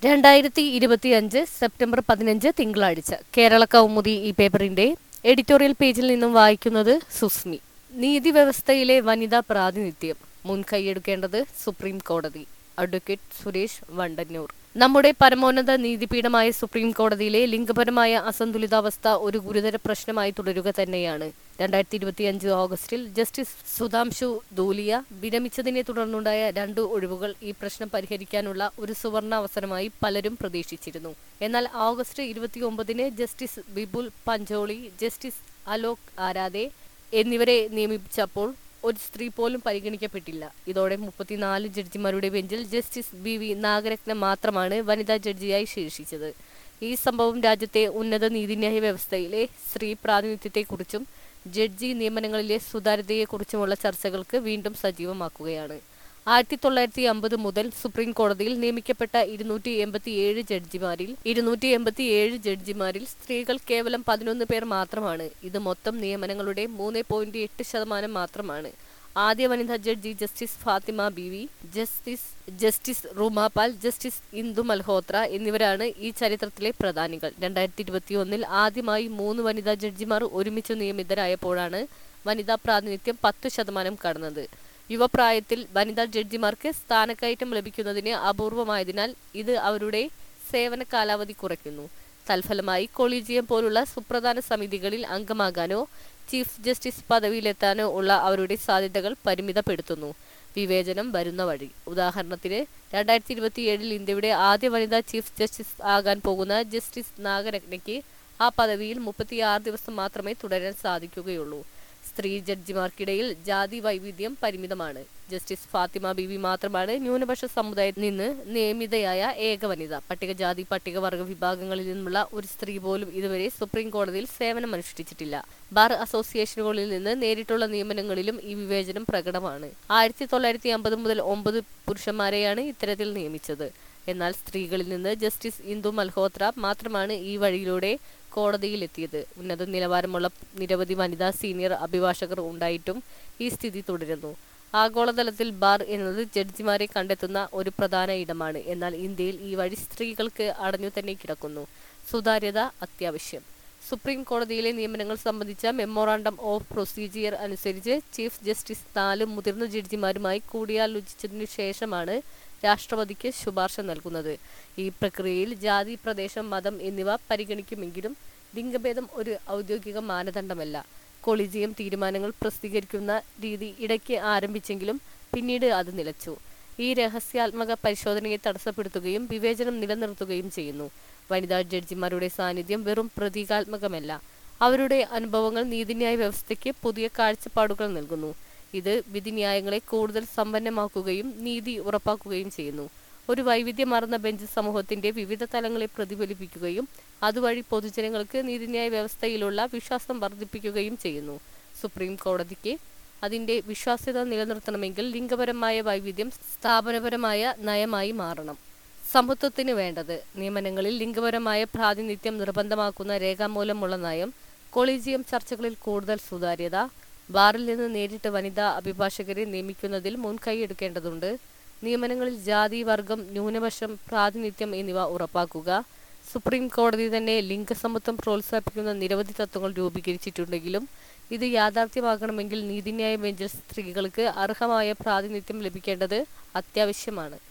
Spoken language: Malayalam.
രണ്ടായിരത്തി ഇരുപത്തിയഞ്ച് സെപ്റ്റംബർ പതിനഞ്ച് തിങ്കളാഴ്ച കേരള കൗമുദി ഈ പേപ്പറിന്റെ എഡിറ്റോറിയൽ പേജിൽ നിന്നും വായിക്കുന്നത് സുസ്മി നീതി വ്യവസ്ഥയിലെ വനിതാ പ്രാതിനിധ്യം മുൻകൈയെടുക്കേണ്ടത് സുപ്രീം കോടതി അഡ്വക്കേറ്റ് സുരേഷ് വണ്ടന്നൂർ നമ്മുടെ പരമോന്നത നീതിപീഠമായ സുപ്രീം കോടതിയിലെ ലിംഗപരമായ അസന്തുലിതാവസ്ഥ ഒരു ഗുരുതര പ്രശ്നമായി തുടരുക തന്നെയാണ് രണ്ടായിരത്തി ഇരുപത്തിയഞ്ച് ഓഗസ്റ്റിൽ ജസ്റ്റിസ് സുധാംശു ധൂലിയ വിരമിച്ചതിനെ തുടർന്നുണ്ടായ രണ്ട് ഒഴിവുകൾ ഈ പ്രശ്നം പരിഹരിക്കാനുള്ള ഒരു സുവർണ അവസരമായി പലരും പ്രതീക്ഷിച്ചിരുന്നു എന്നാൽ ഓഗസ്റ്റ് ഇരുപത്തിയൊമ്പതിന് ജസ്റ്റിസ് വിപുൽ പഞ്ചോളി ജസ്റ്റിസ് അലോക് ആരാധെ എന്നിവരെ നിയമിച്ചപ്പോൾ ഒരു സ്ത്രീ പോലും പരിഗണിക്കപ്പെട്ടില്ല ഇതോടെ മുപ്പത്തിനാല് ജഡ്ജിമാരുടെ ബെഞ്ചിൽ ജസ്റ്റിസ് ബി വി നാഗരത്ന മാത്രമാണ് വനിതാ ജഡ്ജിയായി ശേഷിച്ചത് ഈ സംഭവം രാജ്യത്തെ ഉന്നത നീതിന്യായ വ്യവസ്ഥയിലെ സ്ത്രീ പ്രാതിനിധ്യത്തെക്കുറിച്ചും ജഡ്ജി നിയമനങ്ങളിലെ സുതാര്യതയെക്കുറിച്ചുമുള്ള ചർച്ചകൾക്ക് വീണ്ടും സജീവമാക്കുകയാണ് ആയിരത്തി തൊള്ളായിരത്തി അമ്പത് മുതൽ സുപ്രീം കോടതിയിൽ നിയമിക്കപ്പെട്ട ഇരുന്നൂറ്റി എൺപത്തിയേഴ് ജഡ്ജിമാരിൽ ഇരുന്നൂറ്റി എൺപത്തിയേഴ് ജഡ്ജിമാരിൽ സ്ത്രീകൾ കേവലം പതിനൊന്ന് പേർ മാത്രമാണ് ഇത് മൊത്തം നിയമനങ്ങളുടെ മൂന്ന് പോയിന്റ് എട്ട് ശതമാനം മാത്രമാണ് ആദ്യ വനിതാ judge justice Fathima Beevi justice justice Ruma Pal justice Indu Malhotra എന്നിവരാണ് ഈ ചരിത്രത്തിലെ പ്രധാനികൾ രണ്ടായിരത്തി ഇരുപത്തിയൊന്നിൽ ആദ്യമായി മൂന്ന് വനിതാ ജഡ്ജിമാർ ഒരുമിച്ച് നിയമിതരായപ്പോഴാണ് വനിതാ പ്രാതിനിധ്യം പത്ത് ശതമാനം കടന്നത് യുവപ്രായത്തിൽ വനിതാ ജഡ്ജിമാർക്ക് സ്ഥാനക്കയറ്റം ലഭിക്കുന്നതിന് അപൂർവമായതിനാൽ ഇത് അവരുടെ സേവന കാലാവധി കുറയ്ക്കുന്നു തൽഫലമായി കൊളീജിയം പോലുള്ള സുപ്രധാന സമിതികളിൽ അംഗമാകാനോ ചീഫ് ജസ്റ്റിസ് പദവിയിലെത്താനോ ഉള്ള അവരുടെ സാധ്യതകൾ പരിമിതപ്പെടുത്തുന്നു വിവേചനം വരുന്ന വഴി ഉദാഹരണത്തിന് രണ്ടായിരത്തി ഇരുപത്തിയേഴിൽ ഇന്ത്യയുടെ ആദ്യ വനിതാ ചീഫ് ജസ്റ്റിസ് ആകാൻ പോകുന്ന ജസ്റ്റിസ് നാഗരത്നയ്ക്ക് ആ പദവിയിൽ മുപ്പത്തിയാറ് ദിവസം മാത്രമേ തുടരാൻ സാധിക്കുകയുള്ളൂ സ്ത്രീ ജഡ്ജിമാർക്കിടയിൽ ജാതി വൈവിധ്യം പരിമിതമാണ് ജസ്റ്റിസ് ഫാത്തിമ ബിവി മാത്രമാണ് ന്യൂനപക്ഷ സമുദായത്തിൽ നിന്ന് നിയമിതയായ ഏക വനിത പട്ടികജാതി പട്ടികവർഗ വിഭാഗങ്ങളിൽ നിന്നുള്ള ഒരു സ്ത്രീ പോലും ഇതുവരെ സുപ്രീം കോടതിയിൽ സേവനമനുഷ്ഠിച്ചിട്ടില്ല ബാർ അസോസിയേഷനുകളിൽ നിന്ന് നേരിട്ടുള്ള നിയമനങ്ങളിലും ഈ വിവേചനം പ്രകടമാണ് ആയിരത്തി തൊള്ളായിരത്തി അമ്പത് മുതൽ ഒമ്പത് പുരുഷന്മാരെയാണ് ഇത്തരത്തിൽ നിയമിച്ചത് എന്നാൽ സ്ത്രീകളിൽ നിന്ന് ജസ്റ്റിസ് ഇന്ദു മൽഹോത്ര മാത്രമാണ് ഈ വഴിയിലൂടെ കോടതിയിലെത്തിയത് ഉന്നത നിലവാരമുള്ള നിരവധി വനിതാ സീനിയർ അഭിഭാഷകർ ഉണ്ടായിട്ടും ഈ സ്ഥിതി തുടരുന്നു ആഗോളതലത്തിൽ ബാർ എന്നത് ജഡ്ജിമാരെ കണ്ടെത്തുന്ന ഒരു പ്രധാന ഇടമാണ് എന്നാൽ ഇന്ത്യയിൽ ഈ വഴി സ്ത്രീകൾക്ക് അടഞ്ഞു തന്നെ കിടക്കുന്നു സുതാര്യത അത്യാവശ്യം സുപ്രീം കോടതിയിലെ നിയമനങ്ങൾ സംബന്ധിച്ച മെമ്മോറാണ്ടം ഓഫ് പ്രൊസീജിയർ അനുസരിച്ച് ചീഫ് ജസ്റ്റിസ് നാല് മുതിർന്ന ജഡ്ജിമാരുമായി കൂടിയാലോചിച്ചതിനു ശേഷമാണ് രാഷ്ട്രപതിക്ക് ശുപാർശ നൽകുന്നത് ഈ പ്രക്രിയയിൽ ജാതി പ്രദേശം മതം എന്നിവ പരിഗണിക്കുമെങ്കിലും ലിംഗഭേദം ഒരു ഔദ്യോഗിക മാനദണ്ഡമല്ല കൊളീജിയം തീരുമാനങ്ങൾ പ്രസിദ്ധീകരിക്കുന്ന രീതി ഇടയ്ക്ക് ആരംഭിച്ചെങ്കിലും പിന്നീട് അത് നിലച്ചു ഈ രഹസ്യാത്മക പരിശോധനയെ തടസ്സപ്പെടുത്തുകയും വിവേചനം നിലനിർത്തുകയും ചെയ്യുന്നു വനിതാ ജഡ്ജിമാരുടെ സാന്നിധ്യം വെറും പ്രതീകാത്മകമല്ല അവരുടെ അനുഭവങ്ങൾ നീതിന്യായ വ്യവസ്ഥയ്ക്ക് പുതിയ കാഴ്ചപ്പാടുകൾ നൽകുന്നു ഇത് വിധിന്യായങ്ങളെ കൂടുതൽ സമ്പന്നമാക്കുകയും നീതി ഉറപ്പാക്കുകയും ചെയ്യുന്നു ഒരു വൈവിധ്യമാർന്ന ബെഞ്ച് സമൂഹത്തിന്റെ വിവിധ തലങ്ങളെ പ്രതിഫലിപ്പിക്കുകയും അതുവഴി പൊതുജനങ്ങൾക്ക് നീതിന്യായ വ്യവസ്ഥയിലുള്ള വിശ്വാസം വർദ്ധിപ്പിക്കുകയും ചെയ്യുന്നു സുപ്രീം കോടതിക്ക് അതിന്റെ വിശ്വാസ്യത നിലനിർത്തണമെങ്കിൽ ലിംഗപരമായ വൈവിധ്യം സ്ഥാപനപരമായ നയമായി മാറണം സമത്വത്തിന് വേണ്ടത് നിയമനങ്ങളിൽ ലിംഗപരമായ പ്രാതിനിധ്യം നിർബന്ധമാക്കുന്ന രേഖാമൂലമുള്ള നയം കൊളീജിയം ചർച്ചകളിൽ കൂടുതൽ സുതാര്യത ബാറിൽ നിന്ന് നേരിട്ട് വനിതാ അഭിഭാഷകരെ നിയമിക്കുന്നതിൽ മുൻകൈയെടുക്കേണ്ടതുണ്ട് നിയമനങ്ങളിൽ ജാതി വർഗം ന്യൂനപക്ഷം പ്രാതിനിധ്യം എന്നിവ ഉറപ്പാക്കുക സുപ്രീം കോടതി തന്നെ ലിംഗസമത്വം പ്രോത്സാഹിപ്പിക്കുന്ന നിരവധി തത്വങ്ങൾ രൂപീകരിച്ചിട്ടുണ്ടെങ്കിലും ഇത് യാഥാർത്ഥ്യമാകണമെങ്കിൽ നീതിന്യായ ബെഞ്ചിൽ സ്ത്രീകൾക്ക് അർഹമായ പ്രാതിനിധ്യം ലഭിക്കേണ്ടത് അത്യാവശ്യമാണ്